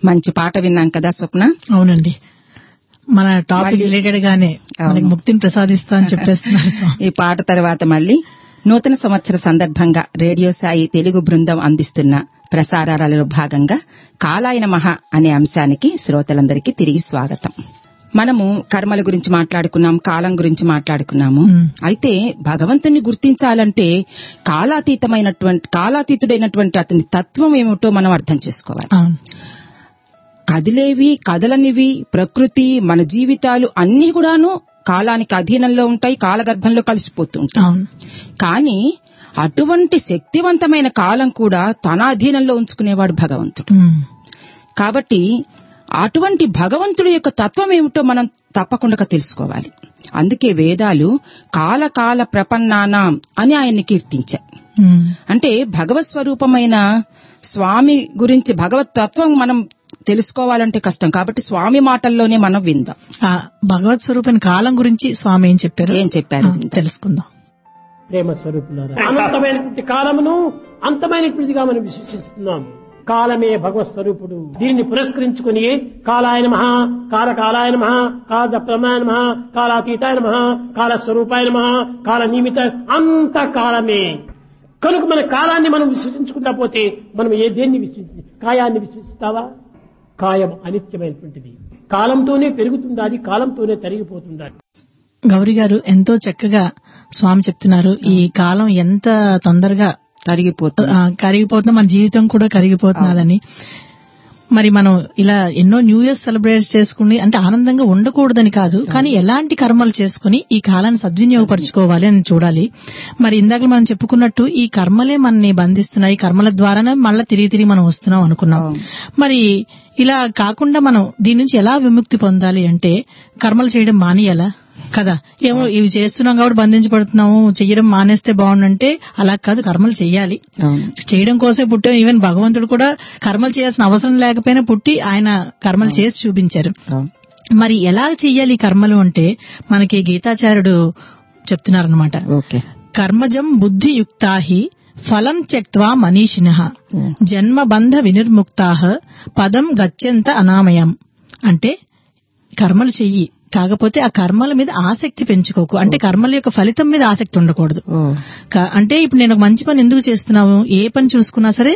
మంచి పాట విన్నాం కదా స్వప్న అవునండి మన టాపిక్ రిలేటెడ్ గానే మనకి ముక్తిని ప్రసాదిస్తా అని చెప్పేస్తున్నారు స్వామి ఈ పాట తర్వాత మళ్ళీ నూతన సంవత్సర సందర్భంగా రేడియో సాయి తెలుగు బృందం అందిస్తున్న ప్రసారాలలో భాగంగా కాలాయన మహా అనే అంశానికి శ్రోతలందరికీ తిరిగి స్వాగతం మనము కర్మల గురించి మాట్లాడుకున్నాం కాలం గురించి మాట్లాడుకున్నాము మ్మ్. అయితే భగవంతుని గుర్తించాలంటే కాలాతీతమైనటువంటి కాలాతీతుడైనటువంటి అతని తత్వం ఏమిటో మనం అర్థం చేసుకోవాలి అవును కదిలేవి కదలనివి ప్రకృతి మన జీవితాలు అన్ని కూడాను కాలానికి అధీనంలో ఉంటాయి కాలగర్భంలో కలిసిపోతూ ఉంటాయి అవును కానీ అటువంటి శక్తివంతమైన కాలం కూడా తన అధీనంలో ఉంచుకునేవాడు భగవంతుడు ఉమ్. కాబట్టి అటువంటి భగవంతుడి యొక్క తత్వం ఏమిటో మనం తప్పకుండా తెలుసుకోవాలి అందుకే వేదాలు కాల కాల ప్రపన్నానాం అని ఆయన్ని కీర్తించాయి ఉమ్. అంటే భగవత్ స్వరూపమైన స్వామి గురించి భగవత్ తత్వం మనం తెలుసుకోవాలంటే కష్టం కాబట్టి స్వామి మాటల్లోనే మనం విందాం ఆ భగవత్ స్వరూపమైన కాలం గురించి స్వామి ఏం చెప్పారు ఏం చెప్పారు ఆ, తెలుసుకుందాం ప్రేమ స్వరూపులారా అనంతమైనటువంటి కాలమును అంతమైనటువంటిదిగా మనం విశ్వసిస్తున్నాం కాలమే భగవత్ స్వరూపుడు దీనిని పురస్కరించుకుని కాలాయన మహా కాల కాలాయన మహా కాల ప్రమాణ మహా కాలాతీతాయన మహా కాల స్వరూపాయన మహా కాల నియమిత అంత కాలమే కనుక మన కాలాన్ని మనం విశ్వసించుకుంటా పోతే మనం ఏ దేన్ని విశ్వసి కాయాన్ని విశ్వసిస్తావా కాయం అనిత్యమైనటువంటిది కాలంతోనే పెరుగుతుండాలి కాలంతోనే తరిగిపోతుండాలి గౌరీ గారు ఎంతో చక్కగా స్వామి చెప్తున్నారు ఈ కాలం ఎంత తొందరగా తరిగిపోతుంది ఆ, కరిగిపోతుంది మన జీవితం కూడా కరిగిపోతున్నదని మరి మనం ఇలా ఎన్నో న్యూ ఇయర్ సెలబ్రేట్ చేసుకుని అంటే ఆనందంగా ఉండకూడదని కాదు కానీ ఎలాంటి కర్మలు చేసుకుని ఈ కాలాన్ని సద్వినియోగపరచుకోవాలి అని చూడాలి మరి ఇందాక మనం చెప్పుకున్నట్టు ఈ కర్మలే మనని బంధిస్తున్నాయి ఈ కర్మల ద్వారానే మళ్ళీ తిరిగి తిరిగి మనం వస్తున్నాం అనుకున్నాం అవును. మరి ఇలా కాకుండా మనం దీని నుంచి ఎలా విముక్తి పొందాలి అంటే కర్మలు చేయడం మానేయాలా కదా ఏమో ఇవి చేస్తున్నాం కాబట్టి బంధించబడుతున్నాము చెయ్యడం మానేస్తే బాగుండంటే అలా కాదు కర్మలు చెయ్యాలి అవును చేయడం కోసమే పుట్టాం ఈవెన్ భగవంతుడు కూడా కర్మలు చేయాల్సిన అవసరం లేకపోయినా పుట్టి ఆయన కర్మలు చేసి చూపించారు అవును మరి ఎలా చెయ్యాలి ఈ కర్మలు అంటే మనకి గీతాచార్యుడు చెప్తున్నారనమాట ఓకే కర్మజం బుద్ధియుక్తాహి ఫలం త్యక్వా మనీషిణ జన్మబంధ వినిర్ముక్తా పదం గత్యంత అనామయం అంటే కర్మలు చెయ్యి కాకపోతే ఆ కర్మల మీద ఆసక్తి పెంచుకోకు అంటే కర్మల యొక్క ఫలితం మీద ఆసక్తి ఉండకూడదు ఓ క- అంటే ఇప్పుడు నేను ఒక మంచి పని ఎందుకు చేస్తున్నావు ఏ పని చూసుకున్నా సరే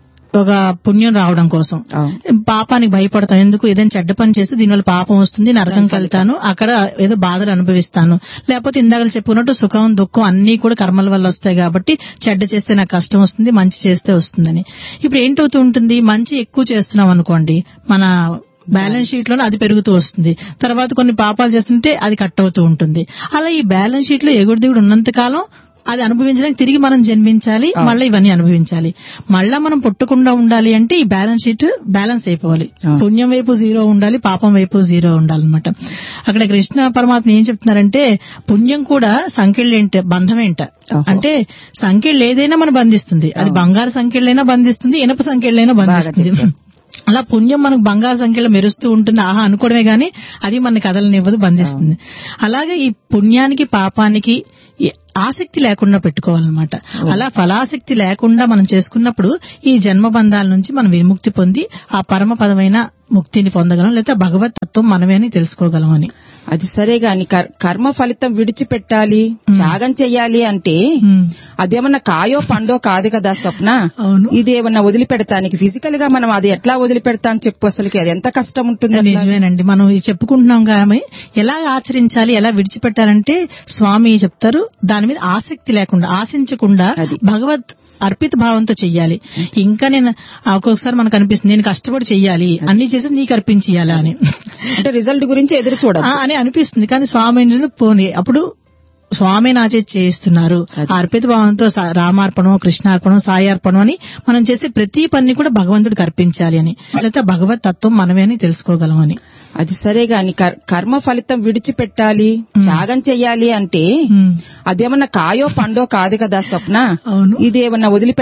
ఒక పుణ్యం రావడం కోసం అవును పాపానికి భయపడతాం ఎందుకు ఏదైనా చెడ్డ పని చేస్తే దీనివల్ల పాపం వస్తుంది నరకంకి వెళ్తాను అక్కడ ఏదో బాధలు అనుభవిస్తాను లేకపోతే ఇందాక చెప్పుకున్నట్టు సుఖం దుఃఖం అన్ని కూడా కర్మల వల్ల వస్తాయి కాబట్టి చెడ్డ చేస్తే నాకు కష్టం వస్తుంది మంచి చేస్తే వస్తుందని ఇప్పుడు ఏంటవుతూ ఉంటుంది మంచి ఎక్కువ చేస్తున్నాం అనుకోండి మన బ్యాలెన్స్ షీట్ లోనే అది పెరుగుతూ వస్తుంది తర్వాత కొన్ని పాపాలు చేస్తుంటే అది కట్ అవుతూ ఉంటుంది అలా ఈ బ్యాలెన్స్ షీట్ లో ఎగుడు దిగుడు ఉన్నంత కాలం అది అనుభవించడానికి తిరిగి మనం జన్మించాలి మళ్ళీ ఇవన్నీ అనుభవించాలి మళ్ళా మనం పుట్టకుండా ఉండాలి అంటే ఈ బ్యాలెన్స్ షీట్ బ్యాలెన్స్ అయిపోవాలి ఆ. పుణ్యం వైపు జీరో ఉండాలి పాపం వైపు జీరో ఉండాలన్నమాట అక్కడ కృష్ణ పరమాత్మ ఏం చెప్తున్నారంటే పుణ్యం కూడా సంఖ్యలేంట బంధమేంట ఓహో. అంటే సంఖ్యలు ఏదైనా మనం బంధిస్తుంది అది బంగారు సంఖ్యలైనా బంధిస్తుంది ఇనప సంఖ్యలైనా బంధిస్తుంది చెప్పారు. అలా పుణ్యం మనకు బంగారు సంఖ్యలో మెరుస్తూ ఉంటుంది ఆహా అనుకోవడమే గాని అది మన కథలనివ్వదు బంధిస్తుంది అలాగే ఈ పుణ్యానికి పాపానికి ఈ ఆసక్తి లేకుండా పెట్టుకోవాలన్నమాట అలా ఫలాసక్తి లేకుండా మనం చేసుకున్నప్పుడు ఈ జన్మ బంధాల నుంచి మనం విముక్తి పొంది ఆ పరమ పదమైన ముక్తిని పొందగలం లేదా భగవత్ తత్వం మనమే అని తెలుసుకోగలం అని అది సరే గాని కర్- కర్మ ఫలితం విడిచిపెట్టాలి త్యాగం చెయ్యాలి అంటే ఉమ్. అదేమన్నా కాయో పండో కాదు కదా స్వప్న అవును. ఇది ఏమన్నా వదిలిపెడతానికి ఫిజికల్ గా మనం అది ఎట్లా వదిలిపెడతా అని చెప్పు అసలుకి అది ఎంత కష్టం ఉంటుంది అట్లా? నిజమేనండి మనం ఇది చెప్పుకుంటున్నాం కానీ ఎలా ఆచరించాలి ఎలా విడిచిపెట్టాలంటే స్వామి చెప్తారు దాని మీద ఆసక్తి లేకుండా ఆశించకుండా అది. భగవత్ అర్పిత భావంతో చెయ్యాలి ఇంకా నేను ఆ, ఒక్కొక్కసారి మనకు అనిపిస్తుంది నేను కష్టపడి చెయ్యాలి అన్ని చేసి నీకు అర్పించేయాలా అని అంటే రిజల్ట్ గురించి ఎదురు చూడదు ఆ, అని అనిపిస్తుంది కానీ స్వామి ఏంటంటే పోనీ అప్పుడు స్వామి నా చేతి చేయిస్తున్నారు అది. ఆ అర్పిత భావంతో సా- రామార్పణం కృష్ణార్పణం సాయి అర్పణం అని మనం చేసే ప్రతి పని కూడా భగవంతుడికి అర్పించాలి అని లేకపోతే భగవత్ తత్వం మనమే అని తెలుసుకోగలం అని అది సరే గాని కర్- కర్మ ఫలితం విడిచిపెట్టాలి త్యాగం చెయ్యాలి అంటే ఉమ్. అదేమన్నా కాయో పండో కాదు కదా స్వప్న అవును. ఇది ఏమన్నా వదిలిపె